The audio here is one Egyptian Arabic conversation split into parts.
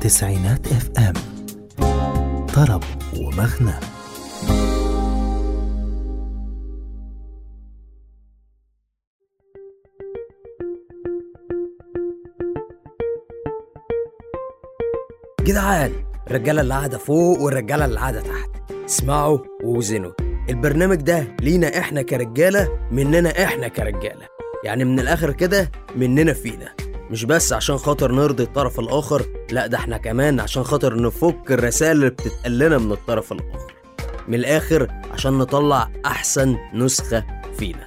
تسعينات اف ام طرب ومغنى جدعان الرجاله اللي قاعده فوق والرجاله اللي قاعده تحت اسمعوا ووزنوا البرنامج ده لينا احنا كرجاله مننا احنا كرجاله يعني من الاخر كده مننا فينا مش بس عشان خاطر نرضي الطرف الاخر لا ده احنا كمان عشان خاطر نفك الرسائل اللي بتتقال لنا من الطرف الاخر من الاخر عشان نطلع احسن نسخه فينا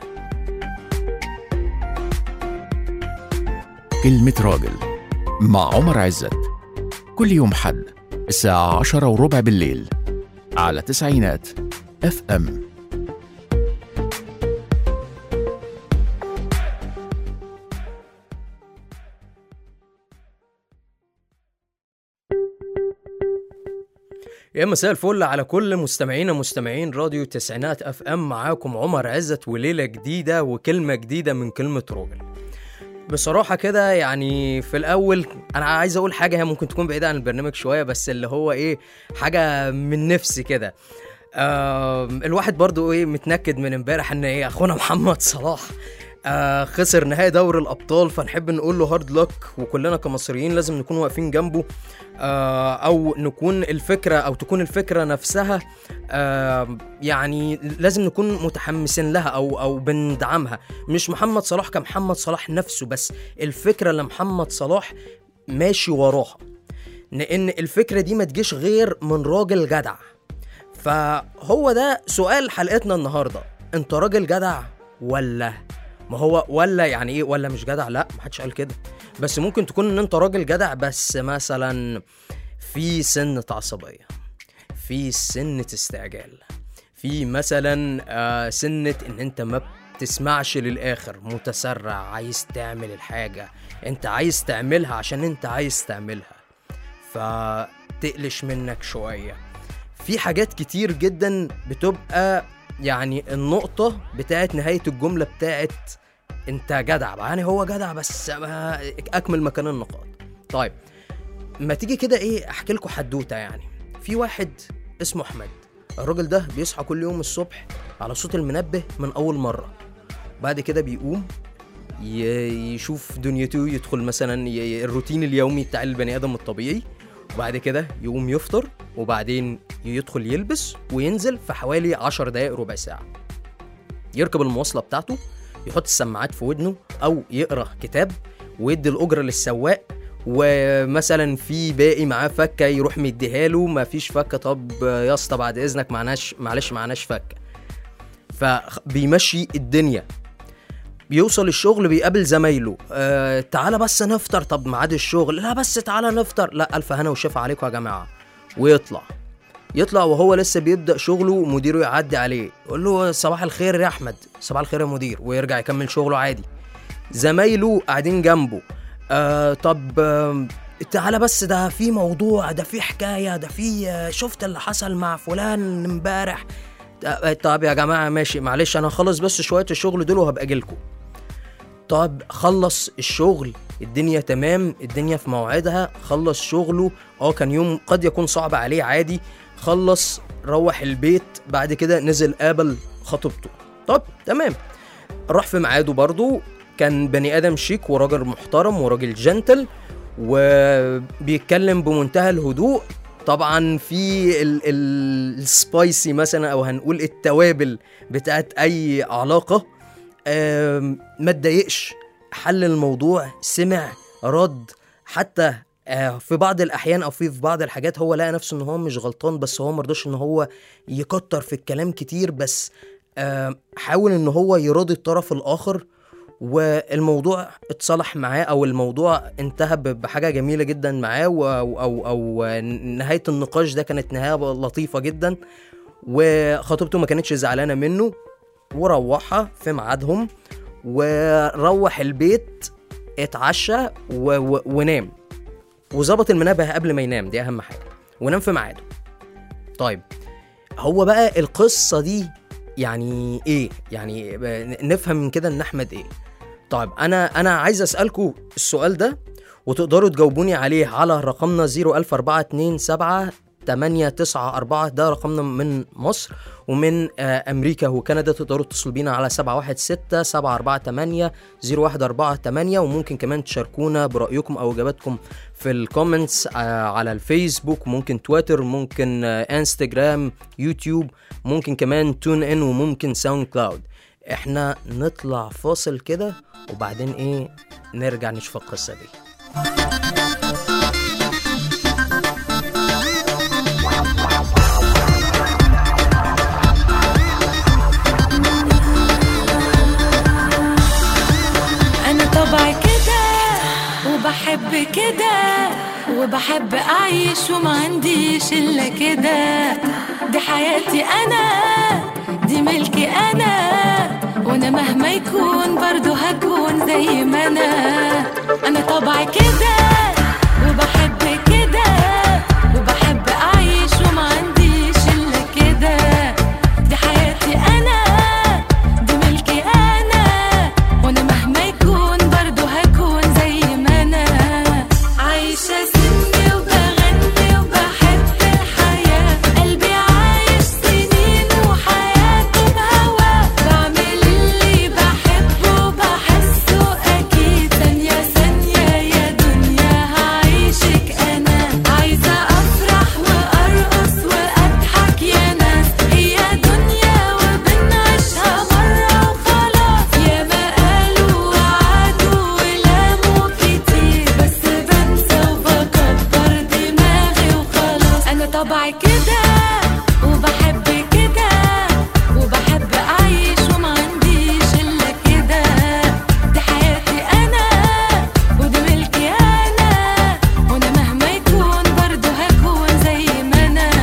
كلمة راجل مع عمر عزت كل يوم حد الساعة عشرة وربع بالليل على تسعينات اف ام يا مساء الفل على كل مستمعينا مستمعين راديو تسعينات اف ام معاكم عمر عزت وليله جديده وكلمه جديده من كلمه راجل بصراحة كده يعني في الأول أنا عايز أقول حاجة هي ممكن تكون بعيدة عن البرنامج شوية بس اللي هو إيه حاجة من نفسي كده آم، الواحد برضو إيه متنكد من امبارح إن إيه أخونا محمد صلاح آه خسر نهائي دوري الأبطال فنحب نقول له هارد لك وكلنا كمصريين لازم نكون واقفين جنبه آه أو نكون الفكرة أو تكون الفكرة نفسها آه يعني لازم نكون متحمسين لها أو أو بندعمها مش محمد صلاح كمحمد صلاح نفسه بس الفكرة اللي محمد صلاح ماشي وراها لأن الفكرة دي ما تجيش غير من راجل جدع فهو ده سؤال حلقتنا النهاردة انت راجل جدع ولا ما هو ولا يعني ايه ولا مش جدع لا محدش قال كده بس ممكن تكون ان انت راجل جدع بس مثلا في سنة عصبية في سنة استعجال في مثلا آه، سنة ان انت ما بتسمعش للاخر متسرع عايز تعمل الحاجة انت عايز تعملها عشان انت عايز تعملها فتقلش منك شوية في حاجات كتير جدا بتبقى يعني النقطة بتاعت نهاية الجملة بتاعت انت جدع يعني هو جدع بس ما اكمل مكان النقاط طيب ما تيجي كده ايه احكي لكم حدوته يعني في واحد اسمه احمد الراجل ده بيصحى كل يوم الصبح على صوت المنبه من اول مره بعد كده بيقوم ي- يشوف دنيته يدخل مثلا ي- الروتين اليومي بتاع البني ادم الطبيعي وبعد كده يقوم يفطر وبعدين يدخل يلبس وينزل في حوالي 10 دقايق ربع ساعه يركب المواصله بتاعته يحط السماعات في ودنه او يقرا كتاب ويدي الاجره للسواق ومثلا في باقي معاه فكه يروح مديها له ما فيش فكه طب يا اسطى بعد اذنك معناش معلش معناش فكه فبيمشي الدنيا بيوصل الشغل بيقابل زمايله آه تعالى بس نفطر طب ميعاد الشغل لا بس تعالى نفطر لا الف هنا وشفا عليكم يا جماعه ويطلع يطلع وهو لسه بيبدا شغله مديره يعدي عليه يقول له صباح الخير يا احمد صباح الخير يا مدير ويرجع يكمل شغله عادي زمايله قاعدين جنبه آه طب آه تعالى بس ده في موضوع ده في حكايه ده في آه، شفت اللي حصل مع فلان امبارح آه، طب يا جماعه ماشي معلش انا هخلص بس شويه الشغل دول وهبقى اجيلكم طب خلص الشغل الدنيا تمام الدنيا في موعدها خلص شغله اه كان يوم قد يكون صعب عليه عادي خلص روح البيت بعد كده نزل قابل خطيبته طب تمام راح في ميعاده برضو كان بني ادم شيك وراجل محترم وراجل جنتل وبيتكلم بمنتهى الهدوء طبعا في ال- ال- السبايسي مثلا او هنقول التوابل بتاعت اي علاقه آم، ما اتضايقش حل الموضوع سمع رد حتى آه، في بعض الاحيان او في في بعض الحاجات هو لقى نفسه ان هو مش غلطان بس هو مرضاش ان هو يكتر في الكلام كتير بس آه، حاول ان هو يراضي الطرف الاخر والموضوع اتصلح معاه او الموضوع انتهى ب- بحاجه جميله جدا معاه و- او او, أو نهايه النقاش ده كانت نهايه لطيفه جدا وخطيبته ما كانتش زعلانه منه وروحها في ميعادهم وروح البيت اتعشى و... و... ونام وظبط المنبه قبل ما ينام دي اهم حاجه ونام في ميعاده طيب هو بقى القصه دي يعني ايه يعني ب- نفهم من كده ان احمد ايه طيب انا انا عايز اسالكم السؤال ده وتقدروا تجاوبوني عليه على رقمنا 01427 894 ده رقمنا من مصر ومن آه، امريكا وكندا تقدروا تتصلوا بينا على 716 748 0148 وممكن كمان تشاركونا برايكم او اجاباتكم في الكومنتس آه، على الفيسبوك ممكن تويتر ممكن آه، انستجرام يوتيوب ممكن كمان تون ان وممكن ساوند كلاود احنا نطلع فاصل كده وبعدين ايه نرجع نشوف القصه دي انا طبعي كده وبحب كده وبحب اعيش وما عنديش الا كده دي حياتي انا دي ملكي انا وانا مهما يكون برضو هكون زي ما انا انا طبعي كده وبحب كده وبحب اعيش وما عنديش الا كده دي حياتي انا دي ملكي انا وانا مهما يكون برضو هكون زي ما انا عايشة سني وبغني وبحب الحياة قلبي عايش سنين وحياته بهوا بعمل اللي بحبه وبحسه أكيد ثانية ثانية يا دنيا هعيشك أنا عايزة أفرح وأرقص وأضحك يا ناس هي دنيا وبنعيشها مرة وخلاص يا ما قالوا وعدوا ولاموا كتير بس بنسى وبكبر دماغي وخلاص أنا طبعي كده وبحب كده وبحب أعيش وما عنديش إلا كده دي حياتي أنا ودي ملكي أنا وأنا مهما يكون برضو هكون زي ما أنا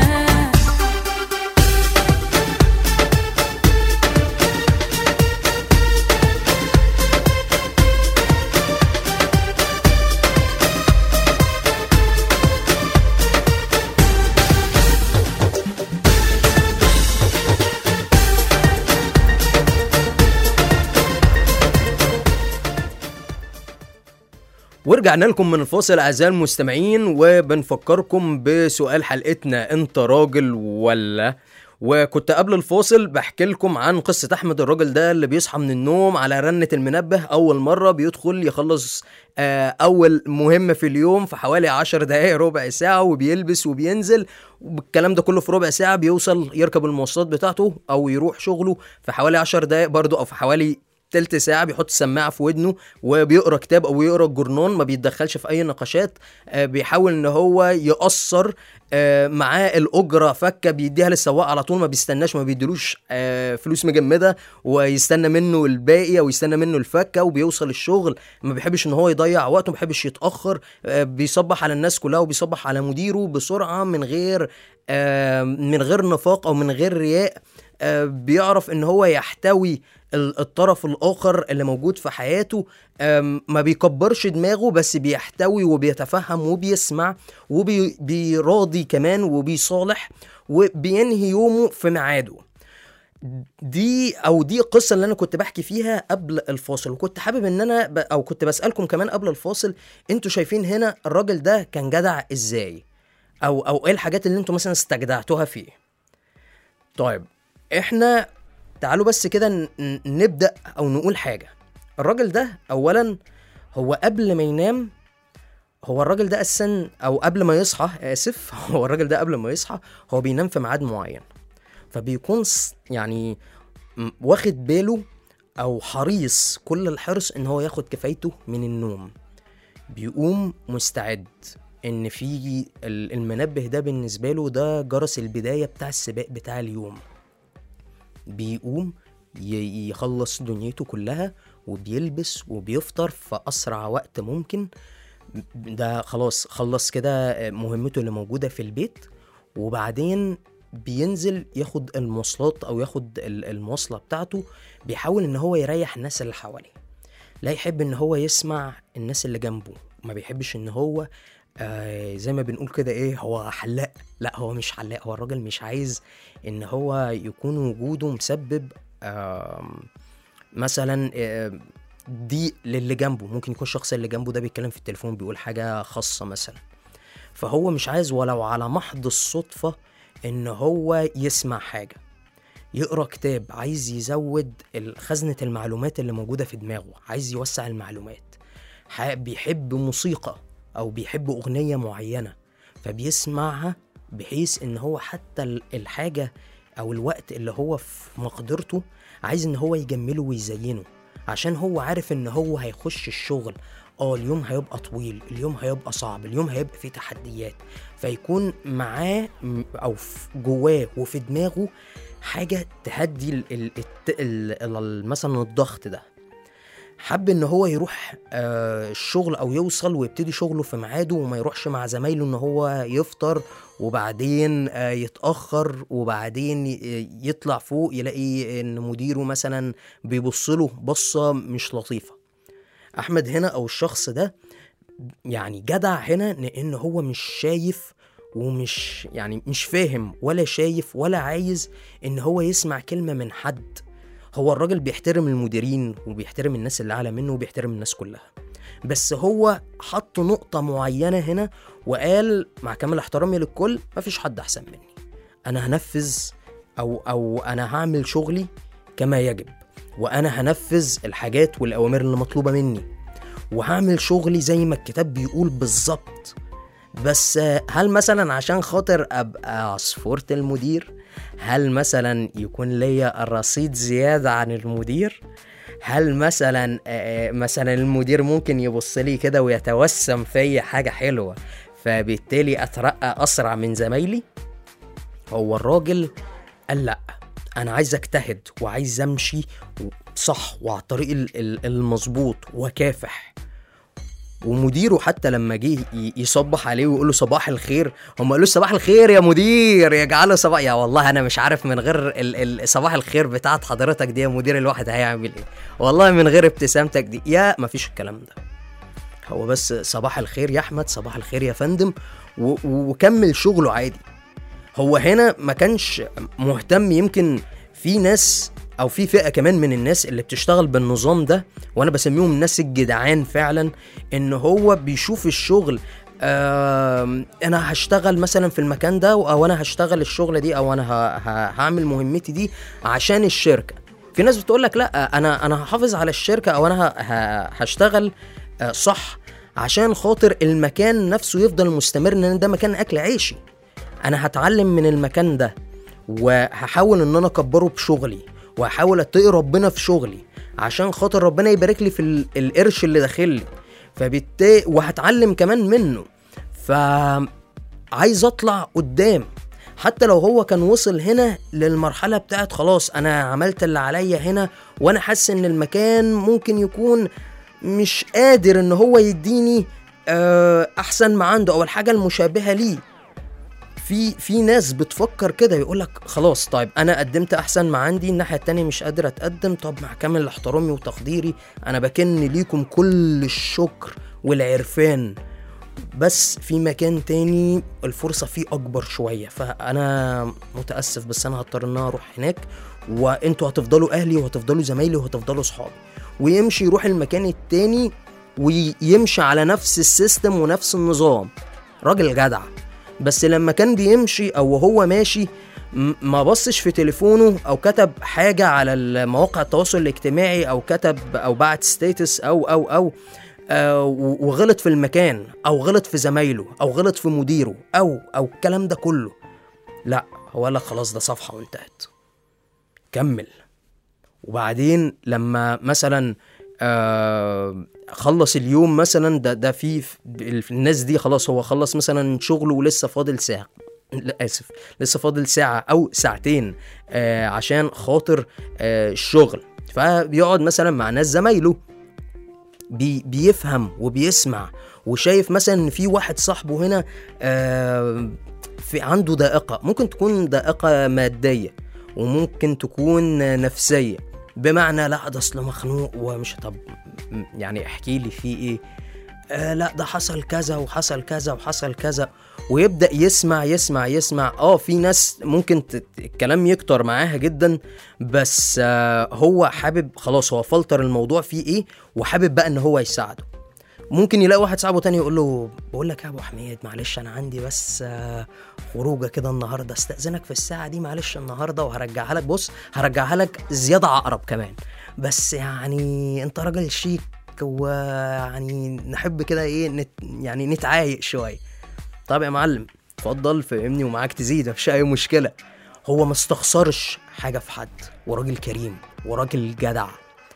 ورجعنا لكم من الفاصل اعزائي المستمعين وبنفكركم بسؤال حلقتنا انت راجل ولا وكنت قبل الفاصل بحكي لكم عن قصة أحمد الراجل ده اللي بيصحى من النوم على رنة المنبه أول مرة بيدخل يخلص آه، أول مهمة في اليوم في حوالي عشر دقايق ربع ساعة وبيلبس وبينزل والكلام ده كله في ربع ساعة بيوصل يركب المواصلات بتاعته أو يروح شغله في حوالي عشر دقايق برضه أو في حوالي تلت ساعة بيحط السماعة في ودنه وبيقرا كتاب أو يقرا الجورنان ما بيتدخلش في أي نقاشات آه، بيحاول إن هو يقصر آه، معاه الأجرة فكة بيديها للسواق على طول ما بيستناش ما بيديلوش آه، فلوس مجمدة ويستنى منه الباقي أو يستنى منه الفكة وبيوصل الشغل ما بيحبش إن هو يضيع وقته ما بيحبش يتأخر آه، بيصبح على الناس كلها وبيصبح على مديره بسرعة من غير آه، من غير نفاق أو من غير رياء آه، بيعرف ان هو يحتوي ال- الطرف الاخر اللي موجود في حياته آم، ما بيكبرش دماغه بس بيحتوي وبيتفهم وبيسمع وبيراضي كمان وبيصالح وبينهي يومه في ميعاده دي او دي القصه اللي انا كنت بحكي فيها قبل الفاصل وكنت حابب ان انا ب... او كنت بسالكم كمان قبل الفاصل انتوا شايفين هنا الراجل ده كان جدع ازاي او او ايه الحاجات اللي انتوا مثلا استجدعتوها فيه طيب احنا تعالوا بس كده ن- ن- نبدا او نقول حاجه الراجل ده اولا هو قبل ما ينام هو الراجل ده اساسا او قبل ما يصحى اسف هو الراجل ده قبل ما يصحى هو بينام في ميعاد معين فبيكون س- يعني م- واخد باله او حريص كل الحرص ان هو ياخد كفايته من النوم بيقوم مستعد ان في ال- المنبه ده بالنسبه له ده جرس البدايه بتاع السباق بتاع اليوم بيقوم ي- يخلص دنيته كلها وبيلبس وبيفطر في اسرع وقت ممكن ده خلاص خلص كده مهمته اللي موجوده في البيت وبعدين بينزل ياخد المواصلات او ياخد ال- المواصله بتاعته بيحاول ان هو يريح الناس اللي حواليه لا يحب ان هو يسمع الناس اللي جنبه ما بيحبش ان هو آه زي ما بنقول كده ايه هو حلاق لا هو مش حلاق هو الراجل مش عايز ان هو يكون وجوده مسبب آه مثلا آه ضيق للي جنبه ممكن يكون الشخص اللي جنبه ده بيتكلم في التليفون بيقول حاجة خاصة مثلا فهو مش عايز ولو على محض الصدفة ان هو يسمع حاجة يقرا كتاب عايز يزود ال- خزنة المعلومات اللي موجودة في دماغه عايز يوسع المعلومات ح- بيحب موسيقى او بيحب اغنية معينة فبيسمعها بحيث ان هو حتى ال- الحاجة او الوقت اللي هو في مقدرته عايز ان هو يجمله ويزينه عشان هو عارف ان هو هيخش الشغل اه اليوم هيبقى طويل اليوم هيبقى صعب اليوم هيبقى فيه تحديات فيكون معاه م- او في جواه وفي دماغه حاجه تهدي ال ال الت- ال ال مثلا الضغط ده حب ان هو يروح آه الشغل او يوصل ويبتدي شغله في ميعاده وما يروحش مع زمايله ان هو يفطر وبعدين آه يتاخر وبعدين ي- يطلع فوق يلاقي ان مديره مثلا بيبص له بصه مش لطيفه احمد هنا او الشخص ده يعني جدع هنا لان هو مش شايف ومش يعني مش فاهم ولا شايف ولا عايز ان هو يسمع كلمه من حد هو الراجل بيحترم المديرين وبيحترم الناس اللي اعلى منه وبيحترم الناس كلها بس هو حط نقطة معينة هنا وقال مع كامل احترامي للكل مفيش حد أحسن مني أنا هنفذ أو أو أنا هعمل شغلي كما يجب وأنا هنفذ الحاجات والأوامر اللي مطلوبة مني وهعمل شغلي زي ما الكتاب بيقول بالظبط بس هل مثلا عشان خاطر ابقى عصفورة المدير هل مثلا يكون ليا الرصيد زيادة عن المدير هل مثلا آه، مثلا المدير ممكن يبص لي كده ويتوسم فيا حاجة حلوة فبالتالي اترقى اسرع من زمايلي هو الراجل قال لا انا عايز اجتهد وعايز امشي صح وعلى الطريق ال- ال- المظبوط وكافح ومديره حتى لما جه ي- يصبح عليه ويقول له صباح الخير هم قالوا له صباح الخير يا مدير يجعله صباح يا والله انا مش عارف من غير ال... ال... صباح الخير بتاعت حضرتك دي يا مدير الواحد هيعمل ايه والله من غير ابتسامتك دي يا مفيش الكلام ده هو بس صباح الخير يا احمد صباح الخير يا فندم و... وكمل شغله عادي هو هنا ما كانش مهتم يمكن في ناس او في فئه كمان من الناس اللي بتشتغل بالنظام ده وانا بسميهم الناس الجدعان فعلا ان هو بيشوف الشغل آم، انا هشتغل مثلا في المكان ده او انا هشتغل الشغله دي او انا ه- ه- هعمل مهمتي دي عشان الشركه في ناس بتقول لك لا انا انا هحافظ على الشركه او انا ه- ه- هشتغل آه، صح عشان خاطر المكان نفسه يفضل مستمر ان ده مكان اكل عيشي انا هتعلم من المكان ده وهحاول ان انا اكبره بشغلي وهحاول اتقي ربنا في شغلي عشان خاطر ربنا يبارك لي في ال- القرش اللي داخل لي فبالتالي وهتعلم كمان منه فعايز اطلع قدام حتى لو هو كان وصل هنا للمرحلة بتاعت خلاص أنا عملت اللي عليا هنا وأنا حاسس إن المكان ممكن يكون مش قادر إن هو يديني آه، أحسن ما عنده أو الحاجة المشابهة ليه في في ناس بتفكر كده يقول لك خلاص طيب انا قدمت احسن ما عندي الناحيه التانية مش قادر اتقدم طب مع كامل احترامي وتقديري انا بكن ليكم كل الشكر والعرفان بس في مكان تاني الفرصه فيه اكبر شويه فانا متاسف بس انا هضطر ان انا اروح هناك وانتوا هتفضلوا اهلي وهتفضلوا زمايلي وهتفضلوا صحابي ويمشي يروح المكان التاني ويمشي على نفس السيستم ونفس النظام راجل جدع بس لما كان بيمشي او وهو ماشي م- ما بصش في تليفونه او كتب حاجه على مواقع التواصل الاجتماعي او كتب او بعت ستيتس او او او آه، و- وغلط في المكان او غلط في زمايله او غلط في مديره او او الكلام ده كله لا هو قال لك خلاص ده صفحه وانتهت كمل وبعدين لما مثلا آه خلص اليوم مثلا ده ده في في الناس دي خلاص هو خلص مثلا شغله ولسه فاضل ساعه لا اسف لسه فاضل ساعه او ساعتين آه عشان خاطر آه الشغل فبيقعد مثلا مع ناس زمايله بي بيفهم وبيسمع وشايف مثلا ان في واحد صاحبه هنا آه في عنده ضائقه ممكن تكون ضائقه ماديه وممكن تكون نفسيه بمعنى لا ده اصل مخنوق ومش طب م- يعني احكي لي في ايه آه لا ده حصل كذا وحصل كذا وحصل كذا ويبدا يسمع يسمع يسمع اه في ناس ممكن ت- الكلام يكتر معاها جدا بس آه هو حابب خلاص هو فلتر الموضوع فيه ايه وحابب بقى ان هو يساعده ممكن يلاقي واحد صاحبه تاني يقول له بقول لك يا ابو حميد معلش انا عندي بس آه، خروجه كده النهارده استاذنك في الساعه دي معلش النهارده وهرجعها لك بص هرجعها لك زياده عقرب كمان بس يعني انت راجل شيك ويعني نحب كده ايه نت يعني نتعايق شويه طب يا معلم اتفضل فهمني ومعاك تزيد مفيش اي مشكله هو ما استخسرش حاجه في حد وراجل كريم وراجل جدع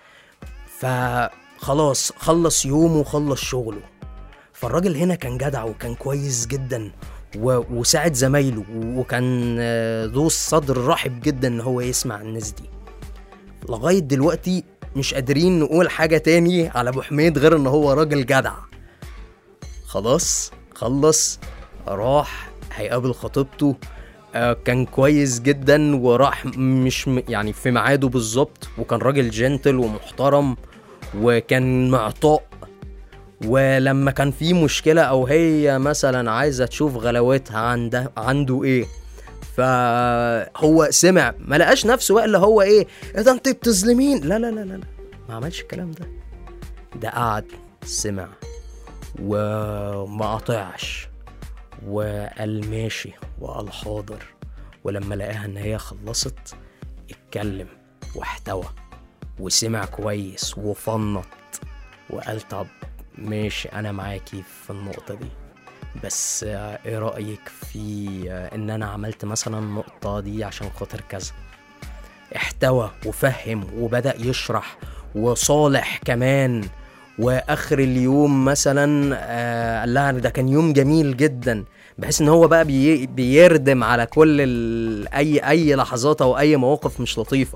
فخلاص خلص يومه وخلص شغله فالراجل هنا كان جدع وكان كويس جدا و... وساعد زمايله وكان آه، ذو الصدر رحب جدا ان هو يسمع الناس دي لغايه دلوقتي مش قادرين نقول حاجه تاني على ابو حميد غير ان هو راجل جدع خلاص خلص راح هيقابل خطيبته آه، كان كويس جدا وراح مش م- يعني في ميعاده بالظبط وكان راجل جنتل ومحترم وكان معطاء ولما كان في مشكلة أو هي مثلا عايزة تشوف غلاوتها عنده عنده إيه فهو سمع ما لقاش نفسه بقى اللي هو ايه ايه ده انت بتظلمين لا لا لا لا لا ما عملش الكلام ده ده قعد سمع وما قطعش وقال ماشي وقال حاضر ولما لقاها ان هي خلصت اتكلم واحتوى وسمع كويس وفنط وقال طب ماشي انا معاكي في النقطة دي بس آه، ايه رأيك في آه، ان انا عملت مثلا النقطة دي عشان خاطر كذا احتوى وفهم وبدأ يشرح وصالح كمان واخر اليوم مثلا آه، قال لها ده كان يوم جميل جدا بحيث ان هو بقى بي بيردم على كل ال... اي اي لحظات او اي مواقف مش لطيفه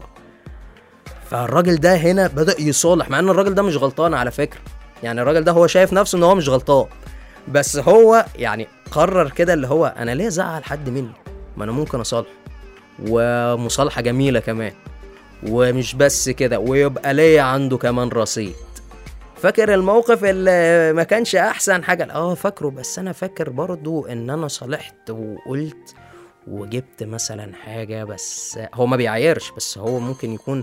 فالراجل ده هنا بدا يصالح مع ان الراجل ده مش غلطان على فكره يعني الراجل ده هو شايف نفسه ان هو مش غلطان بس هو يعني قرر كده اللي هو انا ليه ازعل حد مني ما انا ممكن اصالح ومصالحه جميله كمان ومش بس كده ويبقى ليا عنده كمان رصيد فاكر الموقف اللي ما كانش احسن حاجه اه فاكره بس انا فاكر برضو ان انا صالحت وقلت وجبت مثلا حاجه بس هو ما بيعايرش بس هو ممكن يكون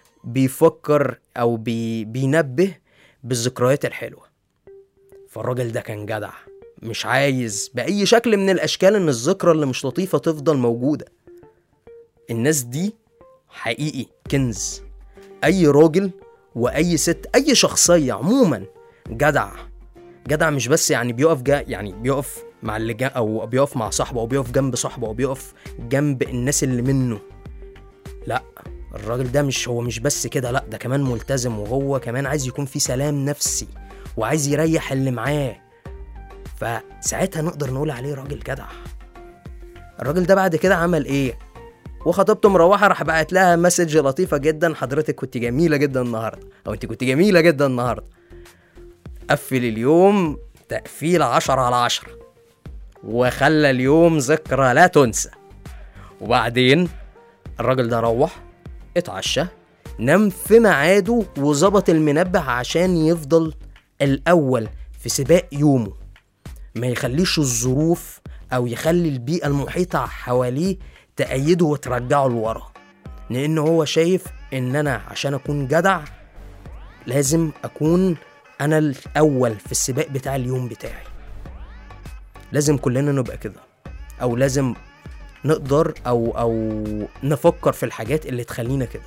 بيفكر او بي بينبه بالذكريات الحلوه فالراجل ده كان جدع مش عايز باي شكل من الاشكال ان الذكرى اللي مش لطيفه تفضل موجوده الناس دي حقيقي كنز اي راجل واي ست اي شخصيه عموما جدع جدع مش بس يعني بيقف جا يعني بيقف مع اللي جا او بيقف مع صاحبه او بيقف جنب صاحبه او بيقف جنب الناس اللي منه لا الراجل ده مش هو مش بس كده لا ده كمان ملتزم وهو كمان عايز يكون في سلام نفسي وعايز يريح اللي معاه فساعتها نقدر نقول عليه راجل جدع الراجل ده بعد كده عمل ايه وخطيبته مروحه راح بعت لها مسج لطيفه جدا حضرتك كنت جميله جدا النهارده او انت كنت جميله جدا النهارده قفل اليوم تقفيل عشرة على عشرة وخلى اليوم ذكرى لا تنسى وبعدين الراجل ده روح اتعشى نام في ميعاده وظبط المنبه عشان يفضل الأول في سباق يومه ما يخليش الظروف أو يخلي البيئة المحيطة حواليه تأيده وترجعه لورا لأن هو شايف إن أنا عشان أكون جدع لازم أكون أنا الأول في السباق بتاع اليوم بتاعي لازم كلنا نبقى كده أو لازم نقدر أو أو نفكر في الحاجات اللي تخلينا كده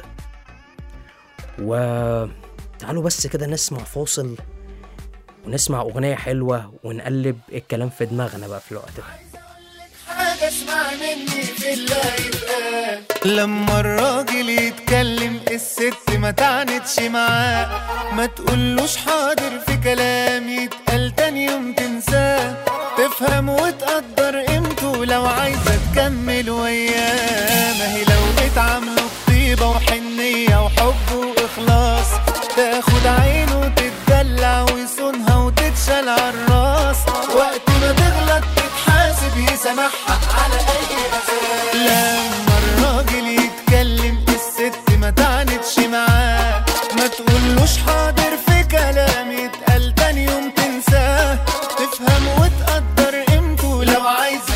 وتعالوا بس كده نسمع فاصل ونسمع أغنية حلوة ونقلب الكلام في دماغنا بقى في الوقت ده حاجة اسمع مني في اللي هيتقال لما الراجل يتكلم الست ما تعنتش معاه ما تقولوش حاضر في كلام يتقال تاني يوم تنساه تفهم وتقدر قيمته لو عايزة تكمل وياه ما هي لو اتعاملوا بطيبة وحنية وحب وإخلاص تاخد عينه وتتدلع ويصونها وتتشال عالراس وقت ما تغلط تتحاسب يسامحها على أي أساس لما الراجل يتكلم الست ما تعنتش معاه ما تقولوش حاضر في كلام يتقال تاني يوم تنساه تفهم وتقدر قيمته لو عايز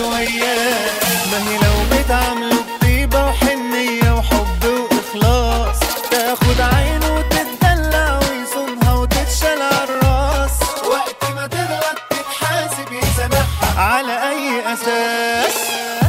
وياه ما هي لو بتعامله بطيبة وحنية وحب وإخلاص تاخد عينه وتتدلع ويصونها وتتشال عالراس وقت ما تغلط تتحاسب يسامحها على أي أساس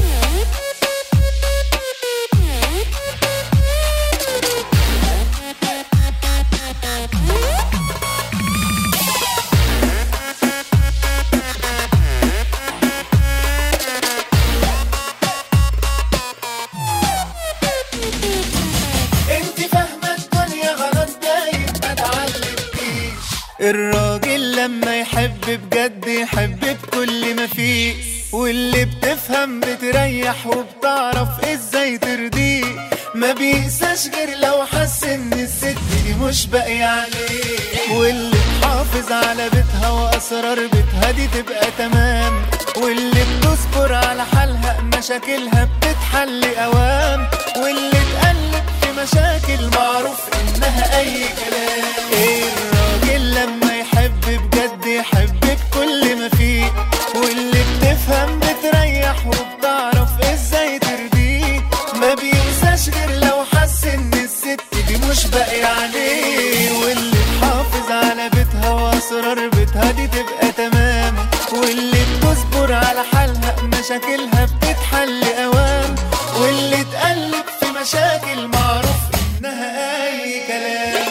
انت فاهمة الدنيا غلط دايم ما اتعلمتيش الراجل لما يحب بجد يحب بكل ما فيه واللي بتفهم بتريح وبتعرف ازاي ترضيه ما بيقساش غير لو حس ان الست دي مش باقية عليه واللي تحافظ على بيتها واسرار بيتها دي تبقى تمام واللي بتصبر على حالها مشاكلها بتتحل اوام واللي تقلب في مشاكل معروف انها اي كلام ايه الراجل لما يحب بجد يحب بكل ما فيه واللي بتفهم بتريح وبتعرف ازاي ترضيه ما بينساش غير لو حس ان الست دي مش باقي عليه واللي تحافظ على بيتها واسرار بيتها دي تبقى تمام واللي بتصبر على حالها مشاكلها بتتحل اوام واللي تقلب في مشاكل معروف انها اي كلام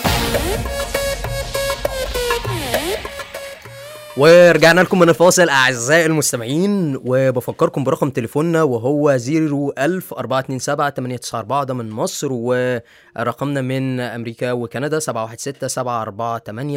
ورجعنا لكم من الفاصل اعزائي المستمعين وبفكركم برقم تليفوننا وهو 01000 427 894 ده من مصر ورقمنا من امريكا وكندا 716 748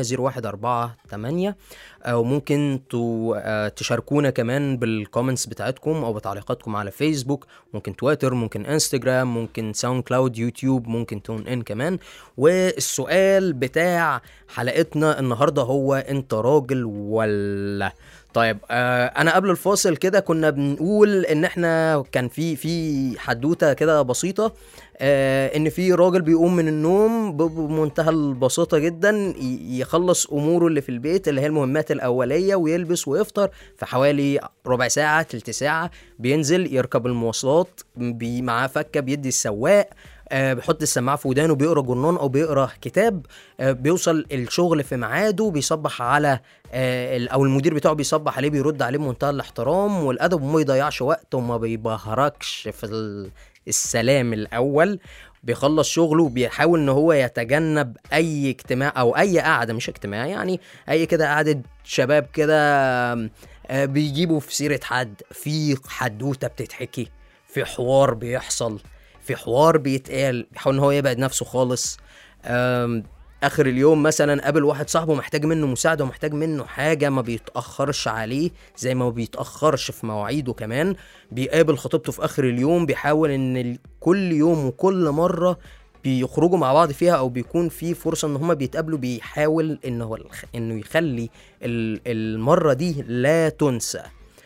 0148 او ممكن تو- آه، تشاركونا كمان بالكومنتس بتاعتكم او بتعليقاتكم على فيسبوك ممكن تويتر ممكن انستجرام ممكن ساوند كلاود يوتيوب ممكن تون ان كمان والسؤال بتاع حلقتنا النهارده هو انت راجل ولا طيب آه انا قبل الفاصل كده كنا بنقول ان احنا كان في في حدوته كده بسيطه آه ان في راجل بيقوم من النوم ب- بمنتهى البساطه جدا ي- يخلص اموره اللي في البيت اللي هي المهمات الاوليه ويلبس ويفطر في حوالي ربع ساعه تلت ساعه بينزل يركب المواصلات بي معاه فكه بيدي السواق آه، بيحط السماعه في ودانه بيقرا جرنان او بيقرا كتاب آه، بيوصل الشغل في ميعاده بيصبح على آه، ال- او المدير بتاعه بيصبح عليه بيرد عليه بمنتهى الاحترام والادب وما يضيعش وقت وما بيبهركش في ال- السلام الاول بيخلص شغله وبيحاول ان هو يتجنب اي اجتماع او اي قعده مش اجتماع يعني اي كده قعده شباب كده آه، بيجيبوا في سيره حد في حدوته بتتحكي في حوار بيحصل في حوار بيتقال بيحاول ان هو يبعد نفسه خالص أم، اخر اليوم مثلا قابل واحد صاحبه محتاج منه مساعده ومحتاج منه حاجه ما بيتاخرش عليه زي ما بيتاخرش في مواعيده كمان بيقابل خطيبته في اخر اليوم بيحاول ان ال- كل يوم وكل مره بيخرجوا مع بعض فيها او بيكون في فرصه ان هما بيتقابلوا بيحاول انه الخ- انه يخلي ال- المره دي لا تنسى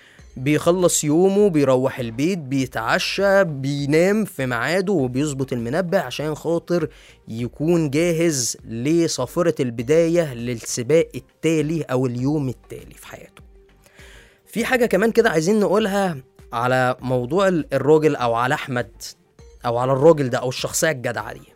بيخلص يومه بيروح البيت بيتعشى بينام في ميعاده وبيظبط المنبه عشان خاطر يكون جاهز لصافرة البداية للسباق التالي أو اليوم التالي في حياته في حاجة كمان كده عايزين نقولها على موضوع ال- الراجل أو على أحمد أو على الراجل ده أو الشخصية الجدعة دي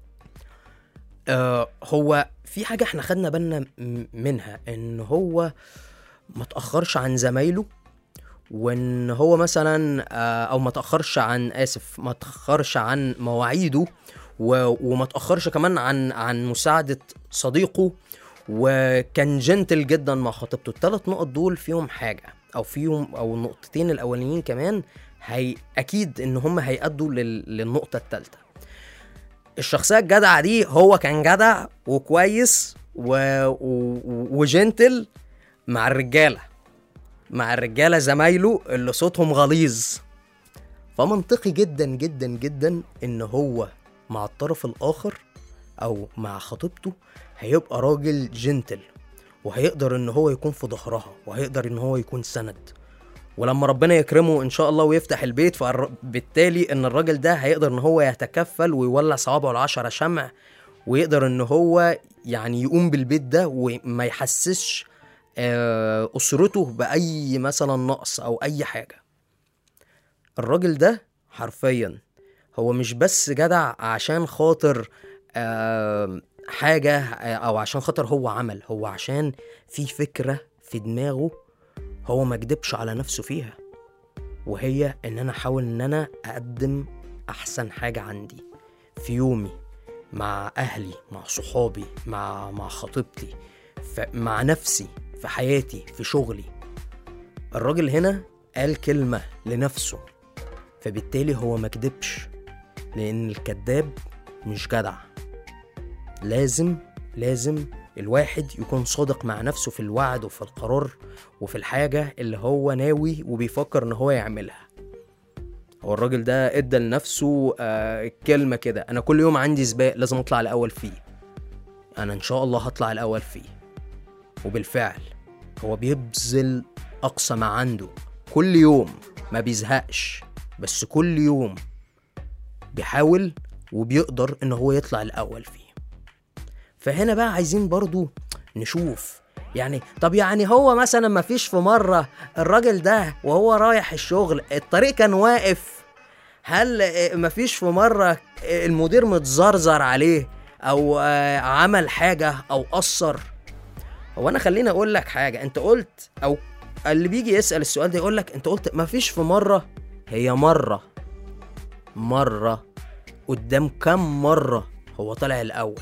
آه هو في حاجة احنا خدنا بالنا م- منها ان هو ما تأخرش عن زمايله وان هو مثلا آه، او ما تاخرش عن اسف ما تاخرش عن مواعيده و- وما تاخرش كمان عن عن مساعده صديقه وكان جنتل جدا مع خطيبته الثلاث نقط دول فيهم حاجه او فيهم او النقطتين الاولانيين كمان هي اكيد ان هم هيأدوا لل... للنقطه الثالثه الشخصيه الجدعه دي هو كان جدع وكويس و... و... وجنتل مع الرجاله مع الرجاله زمايله اللي صوتهم غليظ فمنطقي جدا جدا جدا ان هو مع الطرف الاخر او مع خطيبته هيبقى راجل جنتل وهيقدر ان هو يكون في ظهرها وهيقدر ان هو يكون سند ولما ربنا يكرمه ان شاء الله ويفتح البيت فبالتالي ان الراجل ده هيقدر ان هو يتكفل ويولع صوابعه العشرة شمع ويقدر ان هو يعني يقوم بالبيت ده وما يحسسش آه، اسرته باي مثلا نقص او اي حاجه الراجل ده حرفيا هو مش بس جدع عشان خاطر آه حاجة آه، أو عشان خاطر هو عمل هو عشان في فكرة في دماغه هو ما كدبش على نفسه فيها وهي إن أنا أحاول إن أنا أقدم أحسن حاجة عندي في يومي مع أهلي مع صحابي مع مع خطيبتي ف- مع نفسي في حياتي في شغلي الراجل هنا قال كلمة لنفسه فبالتالي هو ما كدبش لأن الكذاب مش جدع لازم لازم الواحد يكون صادق مع نفسه في الوعد وفي القرار وفي الحاجة اللي هو ناوي وبيفكر ان هو يعملها هو الراجل ده ادى لنفسه آه كلمة كده انا كل يوم عندي سباق لازم اطلع الاول فيه انا ان شاء الله هطلع الاول فيه وبالفعل هو بيبذل اقصى ما عنده كل يوم ما بيزهقش بس كل يوم بيحاول وبيقدر ان هو يطلع الاول فيه فهنا بقى عايزين برضو نشوف يعني طب يعني هو مثلا ما فيش في مرة الراجل ده وهو رايح الشغل الطريق كان واقف هل آه، ما فيش في مرة آه، المدير متزرزر عليه او آه، عمل حاجة او قصر هو انا خليني اقول لك حاجة انت قلت او اللي بيجي يسأل السؤال ده يقول لك انت قلت ما فيش في مرة هي مرة مرة قدام كم مرة هو طلع الأول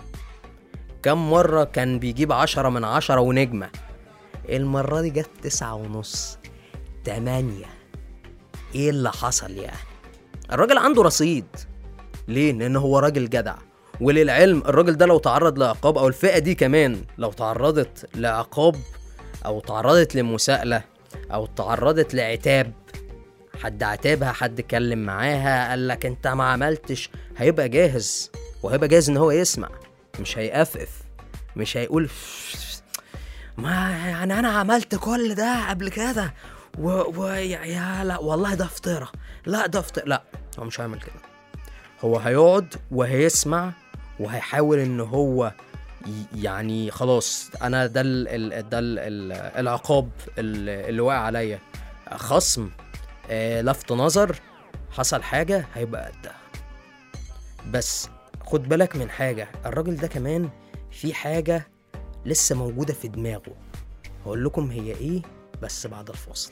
كم مرة كان بيجيب عشرة من عشرة ونجمة المرة دي جت تسعة ونص تمانية ايه اللي حصل يعني الراجل عنده رصيد ليه لان هو راجل جدع وللعلم الراجل ده لو تعرض لعقاب او الفئة دي كمان لو تعرضت لعقاب او تعرضت لمساءلة او تعرضت لعتاب حد عتابها حد اتكلم معاها قال لك انت ما عملتش هيبقى جاهز وهيبقى جاهز ان هو يسمع مش هيقفقف مش هيقول ما يعني انا عملت كل ده قبل كده و, و يا- يا لا والله ده فطيره لا ده فطيره لا هو مش هيعمل كده هو هيقعد وهيسمع وهيحاول ان هو ي- يعني خلاص انا ده ال ال ده ال ال العقاب ال- اللي واقع عليا خصم آه، لفت نظر حصل حاجة هيبقى قدها بس خد بالك من حاجة الراجل ده كمان في حاجة لسه موجودة في دماغه هقول لكم هي ايه بس بعد الفاصل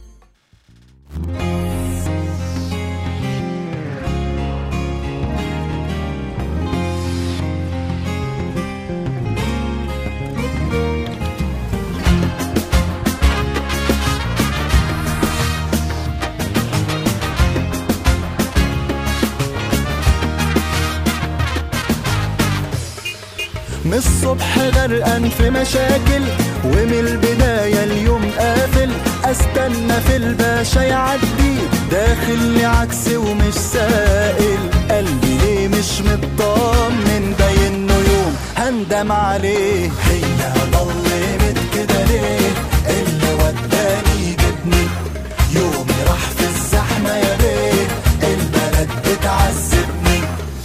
من الصبح غرقان في مشاكل ومن البداية اليوم قافل استنى في الباشا يعدي داخل لي عكس ومش سائل قلبي ليه مش مطمن باين يوم هندم عليه هي ضلمت كده ليه اللي وداني جبني يومي راح في الزحمة يا بيه البلد بتعذبني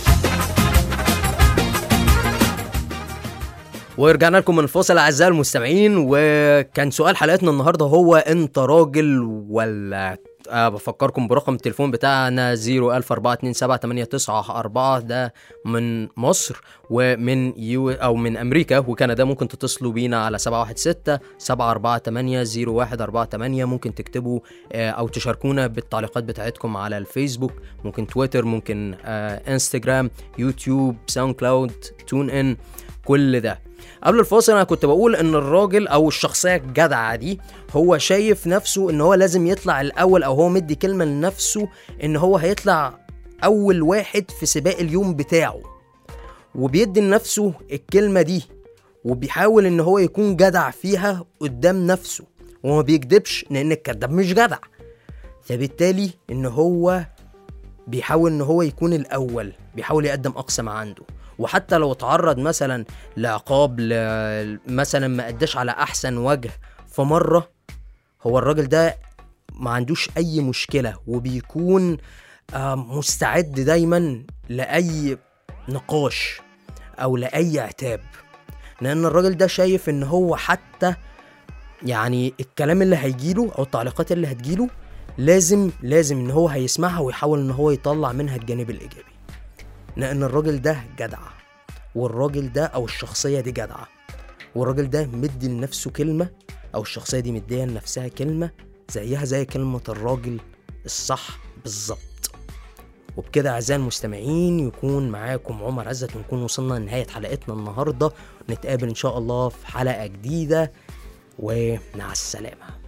ورجعنا لكم من الفاصل اعزائي المستمعين وكان سؤال حلقتنا النهارده هو انت راجل ولا أه بفكركم برقم التليفون بتاعنا 004278994 ده من مصر ومن يو او من امريكا وكندا ممكن تتصلوا بينا على 716 748 0148 ممكن تكتبوا آه، او تشاركونا بالتعليقات بتاعتكم على الفيسبوك ممكن تويتر ممكن آه، انستجرام يوتيوب ساوند كلاود تون ان كل ده قبل الفاصل انا كنت بقول ان الراجل او الشخصيه الجدعه دي هو شايف نفسه ان هو لازم يطلع الاول او هو مدي كلمه لنفسه ان هو هيطلع اول واحد في سباق اليوم بتاعه وبيدي لنفسه الكلمه دي وبيحاول ان هو يكون جدع فيها قدام نفسه وما بيكدبش لان الكذاب مش جدع فبالتالي ان هو بيحاول ان هو يكون الاول بيحاول يقدم اقصى ما عنده وحتى لو اتعرض مثلا لعقاب ل... مثلا ما اداش على احسن وجه في مره هو الراجل ده ما عندوش اي مشكله وبيكون آه، مستعد دايما لاي نقاش او لاي عتاب لان الراجل ده شايف ان هو حتى يعني الكلام اللي هيجيله او التعليقات اللي هتجيله لازم لازم ان هو هيسمعها ويحاول ان هو يطلع منها الجانب الايجابي لان الراجل ده جدع والراجل ده او الشخصيه دي جدعه والراجل ده مدي لنفسه كلمه او الشخصيه دي مديه لنفسها كلمه زيها زي كلمه الراجل الصح بالظبط وبكده اعزائي المستمعين يكون معاكم عمر عزت ونكون وصلنا لنهايه حلقتنا النهارده نتقابل ان شاء الله في حلقه جديده ومع السلامه